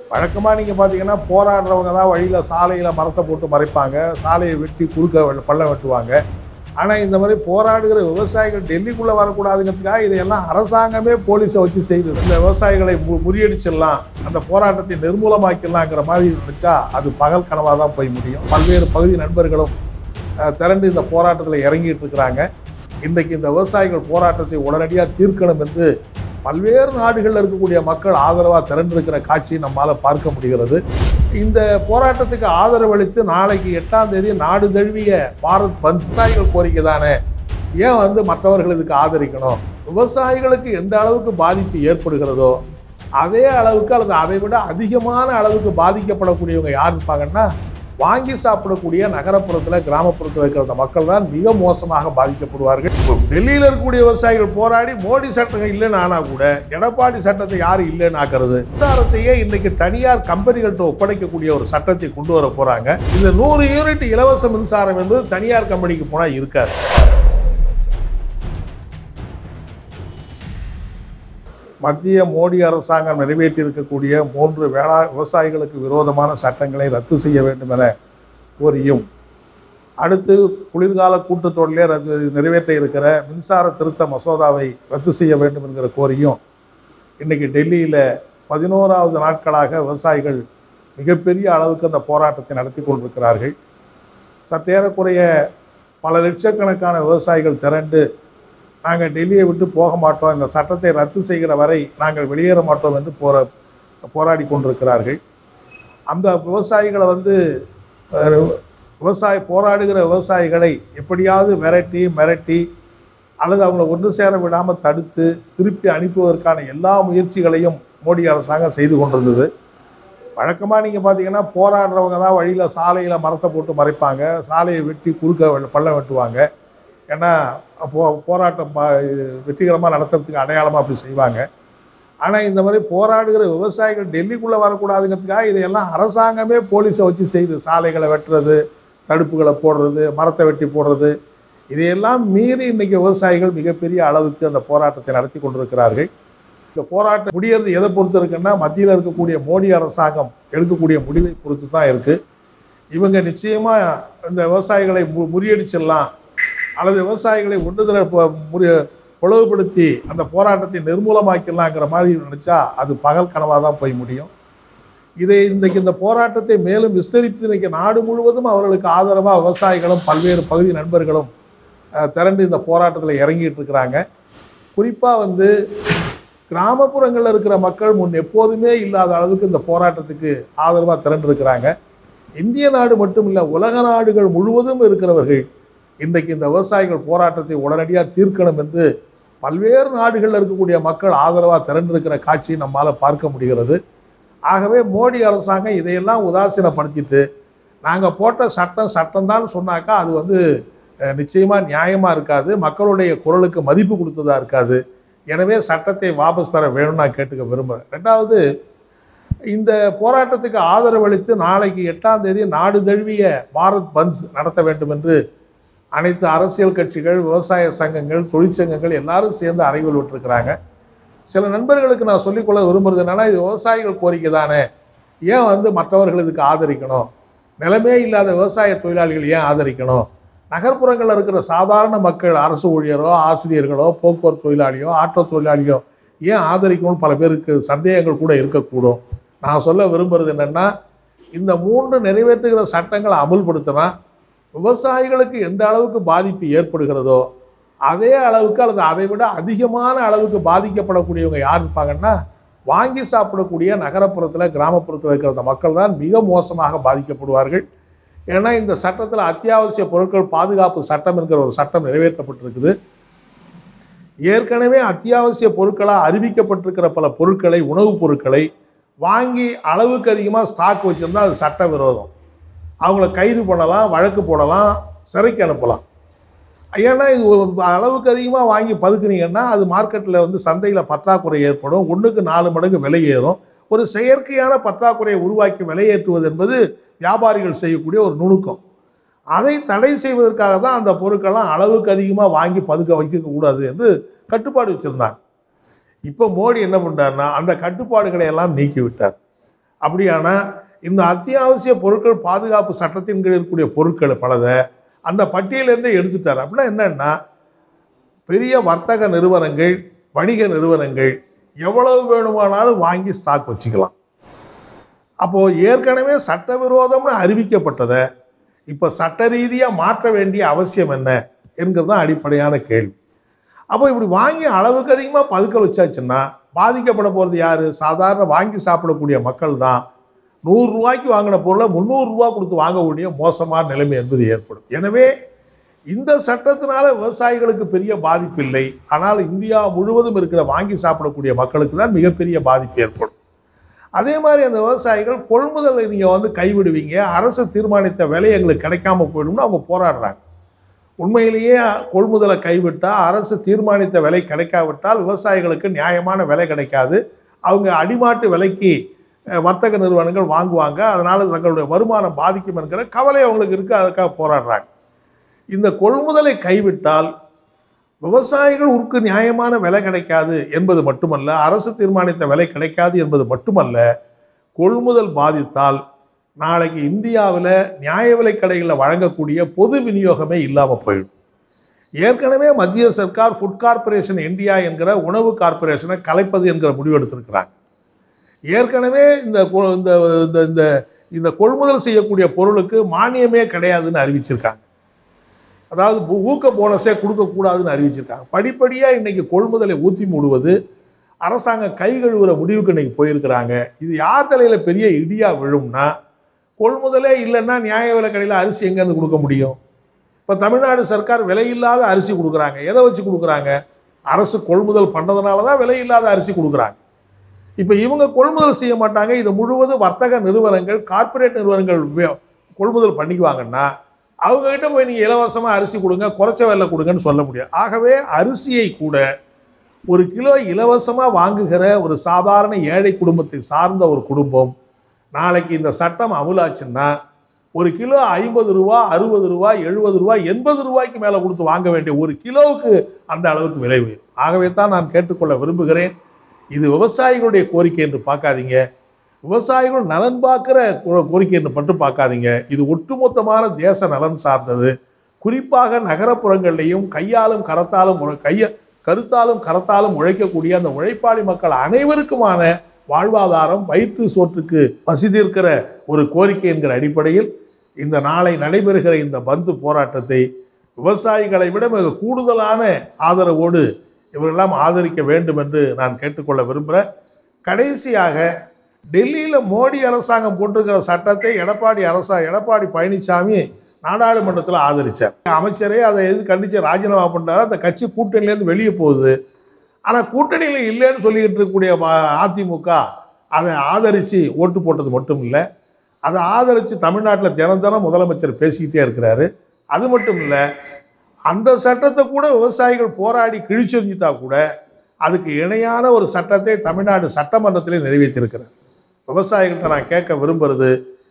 வழக்கமாக நீங்கள் பார்த்தீங்கன்னா போராடுறவங்க தான் வழியில் சாலையில் மரத்தை போட்டு மறைப்பாங்க சாலையை வெட்டி குறுக்க வெ- பள்ளம் வெட்டுவாங்க ஆனால் இந்த மாதிரி போராடுகிற விவசாயிகள் டெல்லிக்குள்ளே வரக்கூடாதுங்கிறதுக்காக இதையெல்லாம் அரசாங்கமே போலீஸை வச்சு செய்யுது இந்த விவசாயிகளை மு முறியடிச்சிடலாம் அந்த போராட்டத்தை நிர்மூலமாக்கிடலாங்கிற மாதிரி நினச்சா அது பகல் கனவாக தான் போய் முடியும் பல்வேறு பகுதி நண்பர்களும் அஹ், திரண்டு இந்த போராட்டத்தில் இறங்கிட்டு இருக்கிறாங்க இன்றைக்கு இந்த விவசாயிகள் போராட்டத்தை உடனடியாக தீர்க்கணும் என்று பல்வேறு நாடுகளில் இருக்கக்கூடிய மக்கள் ஆதரவாக திரண்டிருக்கிற காட்சியை நம்மால் பார்க்க முடிகிறது இந்த போராட்டத்துக்கு ஆதரவளித்து நாளைக்கு எட்டாம் தேதி நாடு தழுவிய பாரத் பந்த் விவசாயிகள் கோரிக்கை தானே ஏன் வந்து மற்றவர்கள் இதுக்கு ஆதரிக்கணும் விவசாயிகளுக்கு எந்த அளவுக்கு பாதிப்பு ஏற்படுகிறதோ அதே அளவுக்கு அல்லது அதை விட அதிகமான அளவுக்கு பாதிக்கப்படக்கூடியவங்க யார் இருப்பாங்கன்னா வாங்கி சாப்பிடக்கூடிய நகரப்புறத்தில் கிராமப்புறத்தில் இருக்கிற அந்த மக்கள் தான் மிக மோசமாக பாதிக்கப்படுவார்கள் இப்போ டெல்லியில் இருக்கக்கூடிய விவசாயிகள் போராடி மோடி சட்டம் இல்லைன்னு ஆனா கூட எடப்பாடி சட்டத்தை யாரும் இல்லைன்னு ஆக்குறது மின்சாரத்தையே இன்னைக்கு தனியார் கம்பெனிகள்கிட்ட ஒப்படைக்கக்கூடிய ஒரு சட்டத்தை கொண்டு வர போறாங்க இந்த நூறு யூனிட் இலவச மின்சாரம் என்பது தனியார் கம்பெனிக்கு போனா இருக்காது மத்திய மோடி அரசாங்கம் நிறைவேற்றி இருக்கக்கூடிய மூன்று வேளா விவசாயிகளுக்கு விரோதமான சட்டங்களை ரத்து செய்ய வேண்டும் என கோரியும் அடுத்து குளிர்கால கூட்டத்தொடரிலே ரத்து நிறைவேற்ற இருக்கிற மின்சார திருத்த மசோதாவை ரத்து செய்ய வேண்டும் என்கிற கோரியும் இன்றைக்கி டெல்லியில் பதினோராவது நாட்களாக விவசாயிகள் மிகப்பெரிய அளவுக்கு அந்த போராட்டத்தை நடத்தி கொண்டிருக்கிறார்கள் சற்றேறக்குறைய பல லட்சக்கணக்கான விவசாயிகள் திரண்டு நாங்கள் டெல்லியை விட்டு போக மாட்டோம் இந்த சட்டத்தை ரத்து செய்கிற வரை நாங்கள் வெளியேற மாட்டோம் என்று போரா போராடி கொண்டிருக்கிறார்கள் அந்த விவசாயிகளை வந்து அஹ், விவசாய போராடுகிற விவசாயிகளை எப்படியாவது மிரட்டி மிரட்டி அல்லது அவங்கள ஒன்று சேர விடாமல் தடுத்து திருப்பி அனுப்புவதற்கான எல்லா முயற்சிகளையும் மோடி அரசாங்கம் செய்து கொண்டிருந்தது வழக்கமாக நீங்கள் பார்த்தீங்கன்னா போராடுறவங்க தான் வழியில் சாலையில் மரத்தை போட்டு மறைப்பாங்க சாலையை வெட்டி குறுக்க வெ- பள்ளம் வெட்டுவாங்க ஏன்னா போ போராட்டம் ப- இது வெற்றிகரமாக நடத்துறதுக்கு அடையாளமாக அப்படி செய்வாங்க ஆனால் இந்த மாதிரி போராடுகிற விவசாயிகள் டெல்லிக்குள்ளே வரக்கூடாதுங்கிறதுக்காக இதையெல்லாம் அரசாங்கமே போலீஸை வச்சு செய்யுது சாலைகளை வெட்டுறது தடுப்புகளை போடுறது மரத்தை வெட்டி போடுறது இதையெல்லாம் மீறி இன்னைக்கு விவசாயிகள் மிகப்பெரிய அளவுக்கு அந்த போராட்டத்தை நடத்தி கொண்டிருக்கிறார்கள் இந்த போராட்டம் முடியறது எதை பொறுத்து இருக்குன்னா மத்தியில் இருக்கக்கூடிய மோடி அரசாங்கம் எடுக்கக்கூடிய முடிவை பொறுத்து தான் இருக்குது இவங்க நிச்சயமாக இந்த விவசாயிகளை மு முறியடிச்சிடலாம் அல்லது விவசாயிகளை ஒன்றுதல முறி பிளவுபடுத்தி அந்த போராட்டத்தை நிர்மூலமாக்கிடலாங்கிற மாதிரி நினச்சா அது பகல் கனவாக தான் போய் முடியும் இதை இன்றைக்கு இந்த போராட்டத்தை மேலும் விஸ்தரித்து இன்னைக்கு நாடு முழுவதும் அவர்களுக்கு ஆதரவாக விவசாயிகளும் பல்வேறு பகுதி நண்பர்களும் அஹ், திரண்டு இந்த போராட்டத்தில் இறங்கிட்டு இருக்கிறாங்க குறிப்பாக வந்து கிராமப்புறங்களில் இருக்கிற மக்கள் முன் எப்போதுமே இல்லாத அளவுக்கு இந்த போராட்டத்துக்கு ஆதரவாக திரண்டு இருக்கிறாங்க இந்திய நாடு மட்டும் இல்லை உலக நாடுகள் முழுவதும் இருக்கிறவர்கள் இன்றைக்கு இந்த விவசாயிகள் போராட்டத்தை உடனடியாக தீர்க்கணும் என்று பல்வேறு நாடுகளில் இருக்கக்கூடிய மக்கள் ஆதரவாக திரண்டிருக்கிற காட்சியை நம்மால் பார்க்க முடிகிறது ஆகவே மோடி அரசாங்கம் இதையெல்லாம் உதாசீனப்படுத்திட்டு நாங்கள் போட்ட சட்டம் சட்டம்தான் சொன்னாக்கா அது வந்து நிச்சயமாக நியாயமாக இருக்காது மக்களுடைய குரலுக்கு மதிப்பு கொடுத்ததா இருக்காது எனவே சட்டத்தை வாபஸ் பெற வேணும்னு நான் கேட்டுக்க விரும்புகிறேன் ரெண்டாவது இந்த போராட்டத்துக்கு ஆதரவளித்து நாளைக்கு எட்டாம் தேதி நாடு தழுவிய பாரத் பந்த் நடத்த வேண்டும் என்று அனைத்து அரசியல் கட்சிகள் விவசாய சங்கங்கள் தொழிற்சங்கங்கள் எல்லாரும் சேர்ந்து அறைகோல் விட்டுருக்கிறாங்க சில நண்பர்களுக்கு நான் சொல்லிக்கொள்ள விரும்புறது என்னன்னா இது விவசாயிகள் கோரிக்கை தானே ஏன் வந்து மற்றவர்கள் இதுக்கு ஆதரிக்கணும் நிலமே இல்லாத விவசாய தொழிலாளிகள் ஏன் ஆதரிக்கணும் நகர்ப்புறங்களில் இருக்கிற சாதாரண மக்கள் அரசு ஊழியரோ ஆசிரியர்களோ போக்குவரத்து தொழிலாளியோ ஆட்டோ தொழிலாளியோ ஏன் ஆதரிக்கணும்னு பல பேருக்கு சந்தேகங்கள் கூட இருக்கக்கூடும் நான் சொல்ல விரும்புறது என்னென்னா இந்த மூன்று நிறைவேற்றுகிற சட்டங்களை அமுல்படுத்தினா விவசாயிகளுக்கு எந்த அளவுக்கு பாதிப்பு ஏற்படுகிறதோ அதே அளவுக்கு அல்லது அதை விட அதிகமான அளவுக்கு பாதிக்கப்படக்கூடியவங்க யார் இருப்பாங்கன்னா வாங்கி சாப்பிடக்கூடிய நகரப்புறத்தில் கிராமப்புறத்தில் இருக்கிற அந்த மக்கள் தான் மிக மோசமாக பாதிக்கப்படுவார்கள் ஏன்னா இந்த சட்டத்தில் அத்தியாவசிய பொருட்கள் பாதுகாப்பு சட்டம் என்கிற ஒரு சட்டம் நிறைவேற்றப்பட்டிருக்குது ஏற்கனவே அத்தியாவசிய பொருட்களாக அறிவிக்கப்பட்டிருக்கிற பல பொருட்களை உணவுப் பொருட்களை வாங்கி அளவுக்கு அதிகமாக ஸ்டாக் வச்சுருந்தா அது சட்ட விரோதம் அவங்கள கைது பண்ணலாம் வழக்கு போடலாம் சிறைக்கு அனுப்பலாம் ஏன்னா இது ஒரு அளவுக்கு அதிகமாக வாங்கி பதுக்குனீங்கன்னா அது மார்க்கெட்டில் வந்து சந்தையில் பற்றாக்குறை ஏற்படும் ஒன்றுக்கு நாலு மடங்கு விலை ஏறும் ஒரு செயற்கையான பற்றாக்குறையை உருவாக்கி விலையேற்றுவது என்பது வியாபாரிகள் செய்யக்கூடிய ஒரு நுணுக்கம் அதை தடை செய்வதற்காக தான் அந்த பொருட்கள்லாம் அளவுக்கு அதிகமாக வாங்கி பதுக்க வைக்கக்கூடாது என்று கட்டுப்பாடு வச்சுருந்தாங்க இப்போ மோடி என்ன பண்ணுறாருன்னா அந்த கட்டுப்பாடுகளை எல்லாம் நீக்கி விட்டார் அப்படியானா இந்த அத்தியாவசிய பொருட்கள் பாதுகாப்பு சட்டத்தின் கீழ் இருக்கக்கூடிய பொருட்கள் பலதை அந்த பட்டியலேருந்தே எடுத்துட்டார் அப்படின்னா என்னன்னா பெரிய வர்த்தக நிறுவனங்கள் வணிக நிறுவனங்கள் எவ்வளவு வேணுமானாலும் வாங்கி ஸ்டாக் வச்சுக்கலாம் அப்போது ஏற்கனவே சட்டவிரோதம்னு அறிவிக்கப்பட்டதை இப்போ சட்ட ரீதியாக மாற்ற வேண்டிய அவசியம் என்ன என்கிறது தான் அடிப்படையான கேள்வி அப்போ இப்படி வாங்கி அளவுக்கு அதிகமாக பதுக்க வச்சாச்சுன்னா பாதிக்கப்பட போகிறது யார் சாதாரண வாங்கி சாப்பிடக்கூடிய மக்கள் தான் நூறுரூவாய்க்கு வாங்கின பொருளை முந்நூறுரூவா கொடுத்து வாங்கக்கூடிய மோசமான நிலைமை என்பது ஏற்படும் எனவே இந்த சட்டத்தினால விவசாயிகளுக்கு பெரிய பாதிப்பு இல்லை ஆனால் இந்தியா முழுவதும் இருக்கிற வாங்கி சாப்பிடக்கூடிய மக்களுக்கு தான் மிகப்பெரிய பாதிப்பு ஏற்படும் அதே மாதிரி அந்த விவசாயிகள் கொள்முதலை நீங்கள் வந்து கைவிடுவீங்க அரசு தீர்மானித்த விலை எங்களுக்கு கிடைக்காம போயிடும்னு அவங்க போராடுறாங்க உண்மையிலேயே கொள்முதலை கைவிட்டால் அரசு தீர்மானித்த விலை கிடைக்காவிட்டால் விவசாயிகளுக்கு நியாயமான விலை கிடைக்காது அவங்க அடிமாட்டு விலைக்கு அஹ், வர்த்தக நிறுவனங்கள் வாங்குவாங்க அதனால் தங்களுடைய வருமானம் பாதிக்கும் என்கிற கவலை அவங்களுக்கு இருக்குது அதுக்காக போராடுறாங்க இந்த கொள்முதலை கைவிட்டால் விவசாயிகளுக்கு நியாயமான விலை கிடைக்காது என்பது மட்டுமல்ல அரசு தீர்மானித்த விலை கிடைக்காது என்பது மட்டுமல்ல கொள்முதல் பாதித்தால் நாளைக்கு இந்தியாவில் நியாய விலைக் கடைகளில் வழங்கக்கூடிய பொது விநியோகமே இல்லாமல் போயிடும் ஏற்கனவே மத்திய சர்க்கார் ஃபுட் கார்ப்பரேஷன் இந்தியா என்கிற உணவு கார்ப்பரேஷனை கலைப்பது என்கிற முடிவு எடுத்திருக்கிறாங்க ஏற்கனவே இந்த கொ- இந்த இந்த இந்த இந்த கொள்முதல் செய்யக்கூடிய பொருளுக்கு மானியமே கிடையாதுன்னு அறிவிச்சிருக்காங்க அதாவது ஊ- ஊக்க போனஸே கொடுக்கக்கூடாதுன்னு அறிவிச்சிருக்காங்க படிப்படியாக இன்னைக்கு கொள்முதலை ஊற்றி மூடுவது அரசாங்கம் கை கழுவுற முடிவுக்கு இன்னைக்கு போயிருக்கிறாங்க இது யார் தலையில் பெரிய இடியா விழும்னா கொள்முதலே இல்லைன்னா நியாய விலை கடையில் அரிசி எங்கேருந்து கொடுக்க முடியும் இப்போ தமிழ்நாடு சர்க்கார் விலையில்லாத அரிசி கொடுக்குறாங்க எதை வச்சு கொடுக்குறாங்க அரசு கொள்முதல் பண்ணுறதுனால தான் விலையில்லாத அரிசி கொடுக்குறாங்க இப்போ இவங்க கொள்முதல் செய்ய மாட்டாங்க இது முழுவதும் வர்த்தக நிறுவனங்கள் கார்ப்பரேட் நிறுவனங்கள் வே- கொள்முதல் பண்ணிக்குவாங்கன்னா அவங்க கிட்ட போய் நீங்கள் இலவசமாக அரிசி கொடுங்க குறைச்ச விலை கொடுங்கன்னு சொல்ல முடியாது ஆகவே அரிசியை கூட ஒரு கிலோ இலவசமாக வாங்குகிற ஒரு சாதாரண ஏழை குடும்பத்தை சார்ந்த ஒரு குடும்பம் நாளைக்கு இந்த சட்டம் அமுலாச்சுன்னா ஒரு கிலோ ஐம்பது ரூபா அறுபது ரூபா எழுபது ரூபா எண்பது ரூபாய்க்கு மேலே கொடுத்து வாங்க வேண்டிய ஒரு கிலோவுக்கு அந்த அளவுக்கு விலை உயரும் ஆகவே தான் நான் கேட்டுக்கொள்ள விரும்புகிறேன் இது விவசாயிகளுடைய கோரிக்கை என்று பார்க்காதீங்க விவசாயிகள் நலன் பார்க்குற கோ- கோரிக்கை என்று மட்டும் பார்க்காதீங்க இது ஒட்டுமொத்தமான தேச நலன் சார்ந்தது குறிப்பாக நகரப்புறங்கள்லையும் கையாலும் கரத்தாலும் உழ- கைய கருத்தாலும் கரத்தாலும் உழைக்கக்கூடிய அந்த உழைப்பாளி மக்கள் அனைவருக்குமான வாழ்வாதாரம் வயிற்று சோற்றுக்கு பசி தீர்க்கிற ஒரு கோரிக்கை என்கிற அடிப்படையில் இந்த நாளை நடைபெறுகிற இந்த பந்து போராட்டத்தை விவசாயிகளை விட மிக கூடுதலான ஆதரவோடு இவரெல்லாம் ஆதரிக்க வேண்டும் என்று நான் கேட்டுக்கொள்ள விரும்புகிறேன் கடைசியாக டெல்லியில் மோடி அரசாங்கம் போட்டிருக்கிற சட்டத்தை எடப்பாடி அரசா எடப்பாடி பழனிசாமி நாடாளுமன்றத்தில் ஆதரிச்சார் அமைச்சரே அதை எது கண்டித்து ராஜினாமா பண்ணாரு அந்த கட்சி கூட்டணியிலேருந்து வெளியே போகுது ஆனால் கூட்டணியில் இல்லைன்னு சொல்லிக்கிட்டு இருக்கக்கூடிய பா- அதிமுக அதை ஆதரித்து ஓட்டு போட்டது மட்டும் இல்லை அதை ஆதரித்து தமிழ்நாட்டில் தினம் தினம் முதலமைச்சர் பேசிக்கிட்டே இருக்கிறாரு அது மட்டும் இல்லை அந்த சட்டத்தை கூட விவசாயிகள் போராடி கிழிச்செறிஞ்சிட்டா கூட அதுக்கு இணையான ஒரு சட்டத்தை தமிழ்நாடு சட்டமன்றத்திலே நிறைவேற்றியிருக்கிறார் விவசாயிகள்கிட்ட நான் கேட்க விரும்புறது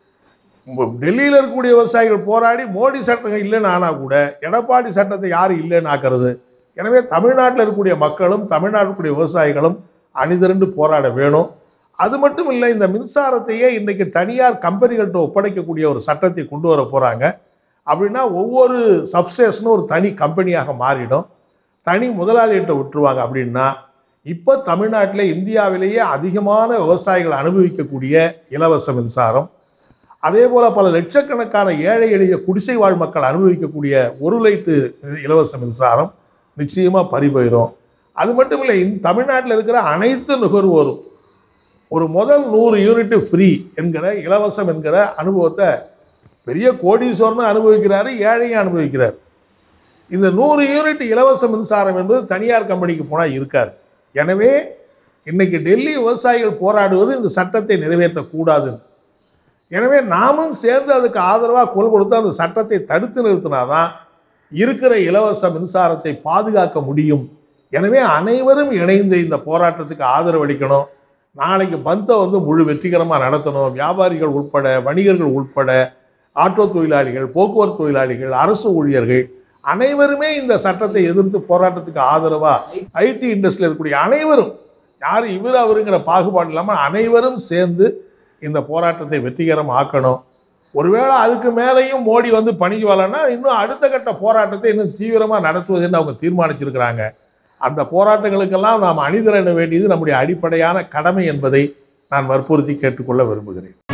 உங்க டெல்லியில் இருக்கக்கூடிய விவசாயிகள் போராடி மோடி சட்டம் இல்லைன்னு ஆனால் கூட எடப்பாடி சட்டத்தை யார் இல்லைன்னு ஆக்கிறது எனவே தமிழ்நாட்டில் இருக்கக்கூடிய மக்களும் தமிழ்நாட்டில் இருக்கக்கூடிய விவசாயிகளும் அணிதிரண்டு போராட வேணும் அது மட்டும் இல்லை இந்த மின்சாரத்தையே இன்றைக்கி தனியார் கம்பெனிகள்கிட்ட ஒப்படைக்கக்கூடிய ஒரு சட்டத்தை கொண்டு வர போகிறாங்க அப்படின்னா ஒவ்வொரு சப்ஸ்டேஷனும் ஒரு தனி கம்பெனியாக மாறிடும் தனி முதலாளிகிட்ட விட்டுருவாங்க அப்படின்னா இப்போ தமிழ்நாட்டில் இந்தியாவிலேயே அதிகமான விவசாயிகள் அனுபவிக்கக்கூடிய இலவச மின்சாரம் அதே போல் பல லட்சக்கணக்கான ஏழை எளிய குடிசை வாழ் மக்கள் அனுபவிக்கக்கூடிய ஒரு லைட்டு இலவச மின்சாரம் நிச்சயமாக பறிபோயிடும் அது மட்டும் இல்லை இந்த தமிழ்நாட்டில் இருக்கிற அனைத்து நுகர்வோரும் ஒரு முதல் நூறு யூனிட் ஃப்ரீ என்கிற இலவசம் என்கிற அனுபவத்தை பெரிய கோடீஸ்வரனும் அனுபவிக்கிறாரு ஏழையும் அனுபவிக்கிறார் இந்த நூறு யூனிட் இலவச மின்சாரம் என்பது தனியார் கம்பெனிக்கு போனால் இருக்காது எனவே இன்னைக்கு டெல்லி விவசாயிகள் போராடுவது இந்த சட்டத்தை நிறைவேற்றக்கூடாது எனவே நாமும் சேர்ந்து அதுக்கு ஆதரவாக குரல் கொடுத்து அந்த சட்டத்தை தடுத்து நிறுத்தினாதான் இருக்கிற இலவச மின்சாரத்தை பாதுகாக்க முடியும் எனவே அனைவரும் இணைந்து இந்த போராட்டத்துக்கு ஆதரவு அளிக்கணும் நாளைக்கு பந்தை வந்து முழு வெற்றிகரமாக நடத்தணும் வியாபாரிகள் உட்பட வணிகர்கள் உட்பட ஆட்டோ தொழிலாளிகள் போக்குவரத்து தொழிலாளிகள் அரசு ஊழியர்கள் அனைவருமே இந்த சட்டத்தை எதிர்த்து போராட்டத்துக்கு ஆதரவாக ஐடி இண்டஸ்ட்ரியில் இருக்கக்கூடிய அனைவரும் யார் இவர் அவருங்கிற பாகுபாடு இல்லாமல் அனைவரும் சேர்ந்து இந்த போராட்டத்தை வெற்றிகரம் ஆக்கணும் ஒருவேளை அதுக்கு மேலேயும் மோடி வந்து பணிக்கு வரலன்னா இன்னும் அடுத்த கட்ட போராட்டத்தை இன்னும் தீவிரமாக நடத்துவதுன்னு அவங்க தீர்மானிச்சிருக்கிறாங்க அந்த போராட்டங்களுக்கெல்லாம் நாம் அணிதிரள வேண்டியது நம்முடைய அடிப்படையான கடமை என்பதை நான் வற்புறுத்தி கேட்டுக்கொள்ள விரும்புகிறேன்